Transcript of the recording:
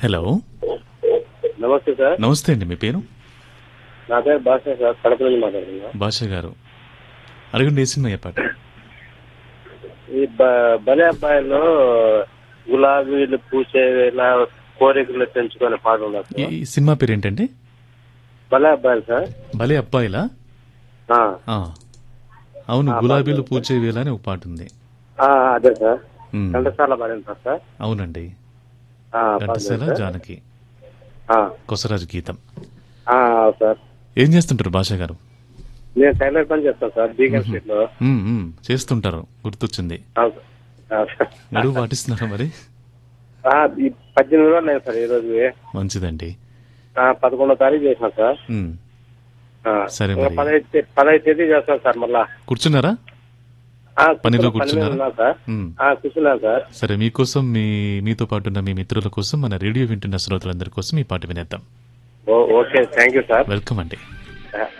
Hello నమస్తే sir నమస్తే అండి మీ పేరు నా పేరు భాష సార్ కడప నుంచి మాట్లాడుతున్నా భాష గారు అడగండి ఏ సినిమా చెప్పారు ఈ బ- బలే అబ్బాయిలో గులాబీలు పూసే వేళ కోరికలు పెంచుకునే పాట ఉన్నారు ఈ సార్ ఈ సినిమా పేరు ఏంటండి భలే అబ్బాయిలు సార్ భలే అబ్బాయిలా ఆ, ఆ. అవును ఆ, గులాబీలు పాట. పూచే వేళ అని ఒక పాట ఉంది ఆ, అదే సార్ ఉమ్, ఘంటసాల పాడింది సార్ సార్ అవునండి ఆ, ఘంటసాల పాడింది సార్. జానకి ఆ, కొసరాజు గీతం ఆ, సార్ ఏం చేస్తుంటారు భాష గారు నేను టైలర్ పని చేస్తాను సార్ బీగన్ స్ట్రీట్ లో ఉమ్, ఉమ్, చేస్తుంటారు గుర్తొచ్చింది ఆ, ఆ, సార్. గడువు పాటిస్తున్నారా మరి ఆ, ఈ పద్దెనిమిది రోజులు లేదు సార్ ఈ రోజు మంచిదండి ఆ, పదకొండో తారీఖు చేసిన సార్ ఉమ్, ఆ, సరే ఇంకా మరి. పదహైదు తే- పదహైదు తేదీ చేస్తాను సార్ మళ్ళా కూర్చున్నారా ఆ, పనిలో కూర్చున్నా- పని మీద కూర్చున్నారా? ఉన్నా సార్ ఉమ్. ఆ, కూర్చున్నాను సార్ సరే మీకోసం మీ మీతో పాటు ఉన్న మీ మిత్రుల కోసం మన రేడియో వింటున్న శ్రోతలందరి కోసం ఈ పాట వినేద్దాం ఓ- okay thank you sir welcome అండి